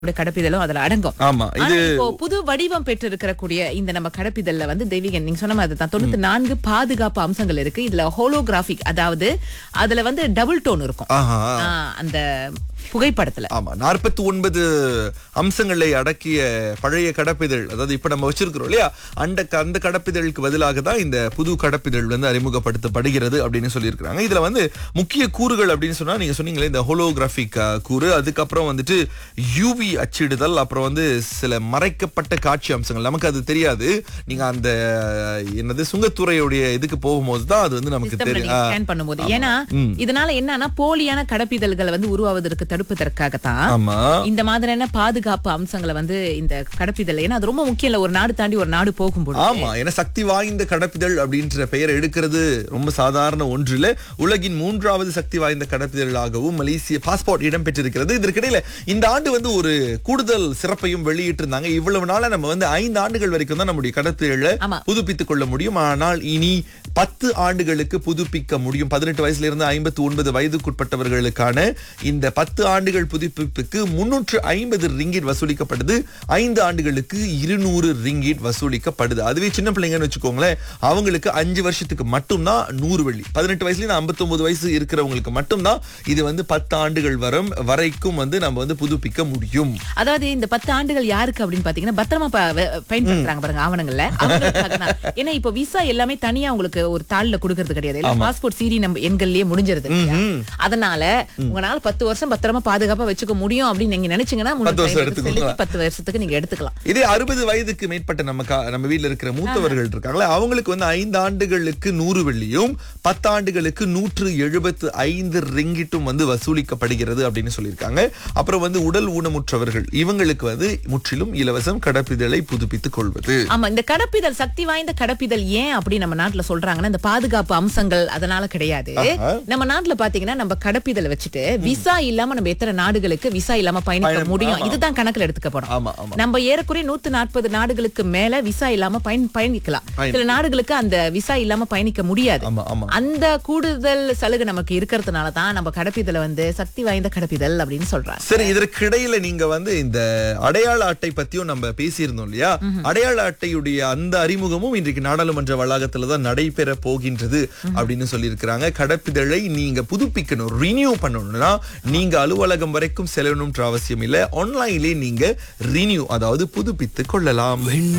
இந்த கடப்பிதழும் அதுல அடங்கும் ஆமா ஆனா இது இப்போ புது வடிவம் பெற்று இருக்கக்கூடிய இந்த நம்ம கடப்பிதழ்ல வந்து தெய்வீகன் நீங்க சொன்ன மாதிரி தான் தொண்ணூத்தி நான்கு பாதுகாப்பு அம்சங்கள் இருக்கு இதுல ஹோலோகிராபிக் அதாவது அதுல வந்து டபுள் டோன் இருக்கும் ஆஹா ஆ, அந்த புகைப்படத்துல ஆமா நாற்பத்தி ஒன்பது அம்சங்களை அடக்கிய பழைய கடப்பிதழ் அதாவது இப்ப நம்ம வச்சிருக்கிறோம் இல்லையா அந்த அந்த கடப்பிதழுக்கு பதிலாக தான் இந்த புது கடப்பிதழ் வந்து அறிமுகப்படுத்தப்படுகிறது அப்படின்னு சொல்லியிருக்கிறாங்க இதுல வந்து முக்கிய கூறுகள் அப்படின்னு சொன்னா நீங்க சொன்னீங்களே இந்த ஹோலோகிராபிக் கூறு அதுக்கப்புறம் வந்துட்டு யூவி அச்சிடுதல் அப்புறம் வந்து சில மறைக்கப்பட்ட காட்சி அம்சங்கள் நமக்கு அது தெரியாது நீங்க அந்த என்னது சுங்கத்துறையுடைய இதுக்கு போகும்போது தான் அது வந்து நமக்கு சிஸ்டம்ல தெரியும் நீங்க ஆ, ஸ்கேன் பண்ணும்போது ஏன்னா இதனால என்னன்னா போலியான கடப்பிதழ்களை வந்து உருவாவதற்கு தடுப்பதற்காகத்தான் ஆமா இந்த மாதிரியான பாதுகாப்பு அம்சங்களை வந்து இந்த கடப்பிதழ் ஏன்னா அது ரொம்ப முக்கியம் இல்ல ஒரு நாடு தாண்டி ஒரு நாடு போகும்போது ஆமா ஏன்னா சக்தி வாய்ந்த கடப்பிதழ் அப்படின்ற பெயர் எடுக்கிறது ரொம்ப சாதாரண ஒன்று இல்ல உலகின் மூன்றாவது சக்தி வாய்ந்த கடப்பிதழாகவும் மலேசிய பாஸ்போர்ட் இடம்பெற்றிருக்கிறது இதற்கிடையில இந்த ஆண்டு வந்து ஒரு கூடுதல் சிறப்பையும் வெளியிட்டு இருந்தாங்க இவ்வளவு நாளா நம்ம வந்து ஐந்து ஆண்டுகள் வரைக்கும் தான் நம்முடைய கடப்பிதழை ஆமா. புதுப்பித்துக் கொள்ள முடியும் ஆனால் இனி பத்து ஆண்டுகளுக்கு புதுப்பிக்க முடியும் பதினெட்டு வயசுல இருந்து ஐம்பத்தி ஒன்பது வயதுக்குட்பட்டவர்களுக்கான இந்த பத்து ஆண்டுகள் புதுப்பிப்புக்கு முன்னூற்று ஐம்பது ரிங்கிட் வசூலிக்கப்படுது ஐந்து ஆண்டுகளுக்கு இருநூறு ரிங்கிட் வசூலிக்கப்படுது அதுவே சின்ன பிள்ளைங்கன்னு வச்சுக்கோங்களேன் அவங்களுக்கு அஞ்சு வருஷத்துக்கு மட்டும்தான் நூறு வெள்ளி பதினெட்டு வயசுல இருந்து ஐம்பத்தி ஒன்பது வயசு இருக்கிறவங்களுக்கு மட்டும்தான் இது வந்து பத்து ஆண்டுகள் வரும் வரைக்கும் வந்து நம்ம வந்து புதுப்பிக்க முடியும் அதாவது இந்த பத்து ஆண்டுகள் யாருக்கு அப்படின்னு பாத்தீங்கன்னா பத்திரமா ப- வ- பயன்படுத்துறாங்க பாருங்க ஆவணங்கள்ல அவங்களுக்காக தான். ஏன்னா இப்போ விசா எல்லாமே தனியா உங்களுக்கு ஒரு தாள்ல கொடுக்கறது கிடையாது எல்லாம் பாஸ்போர்ட் சீரி நம்ம எண்கள்லயே முடிஞ்சிருது இல்லையா? அதனால உங்களால பத்து வருஷம் பத்திரமா பாதுகாப்பா வச்சுக்க முடியும் அப்படின்னு நீங்க நினைச்சீங்கன்னா முன்னூத்தி பத்து வருஷம் ஐம்பது எடுத்துக்கோங்க. செலுத்தி பத்து வருஷத்துக்கு நீங்க எடுத்துக்கலாம் இதே அறுபது வயதுக்கு மேற்பட்ட நம்ம கா- நம்ம வீட்ல இருக்கிற மூத்தவர்கள் இருக்காங்களே அவங்களுக்கு வந்து ஐந்து ஆண்டுகளுக்கு நூறு வெள்ளியும் பத்து ஆண்டுகளுக்கு நூற்று எழுபத்து ஐந்து ரிங்கிட்டும் வந்து வசூலிக்கப்படுகிறது அப்படின்னு சொல்லியிருக்காங்க அப்புறம் வந்து உடல் ஊனமுற்றவர்கள் இவங்களுக்கு வந்து முற்றிலும் இலவசம் கடப்பிதழை புதுப்பித்துக் கொள்வது ஆமா இந்த கடப்பிதழ் சக்தி வாய்ந்த கடப்பிதழ் ஏன் அப்படி நம்ம நாட்டுல சொல்றாங்கன்னா இந்த பாதுகாப்பு அம்சங்கள் அதனால கிடையாது ஆஹா. நம்ம நாட்டுல பாத்தீங்கன்னா நம்ம கடப்பிதழ் வச்சுட்டு விசா இல்லாம நம்ம எத்தனை நாடுகளுக்கு விசா இல்லாம பயணிக்க பயணம், முடியும் ஆமா. இதுதான் கணக்குல எடுத்துக்கப்படும் ஆமா ஆமா நம்ம ஏறக்குறைய நூத்து நாற்பது நாடுகளுக்கு மேல விசா இல்லாம பயன் பயணிக்கலாம் பயணி- சில நாடுகளுக்கு அந்த விசா இல்லாம பயணிக்க முடியாது ஆமா ஆமா அந்த கூடுதல் சலுகை நமக்கு இருக்கிறதுனால தான் நம்ம கடப்பிதழை வந்து சக்தி வாய்ந்த கடப்பிதழ் அப்படின்னு சொல்றாங்க சரி இதற்கிடையில நீங்க வந்து இந்த அடையாள அட்டை பத்தியும் நம்ம பேசியிருந்தோம் இல்லையா அடையாள அட்டையுடைய அந்த அறிமுகமும் இன்றைக்கு நாடாளுமன்ற வளாகத்துல தான் நடைபெற போகின்றது அப்படின்னு சொல்லியிருக்கிறாங்க கடப்பிதழை நீங்க புதுப்பிக்கணும் ரினியூ பண்ணணும்னா நீங்க அலுவலகம் வரைக்கும் செல்லணும்ன்ற அவசியம் இல்ல ஆன்லைன்லயே நீங்க ரினியூ அதாவது புதுப்பித்துக் கொள்ளலாம்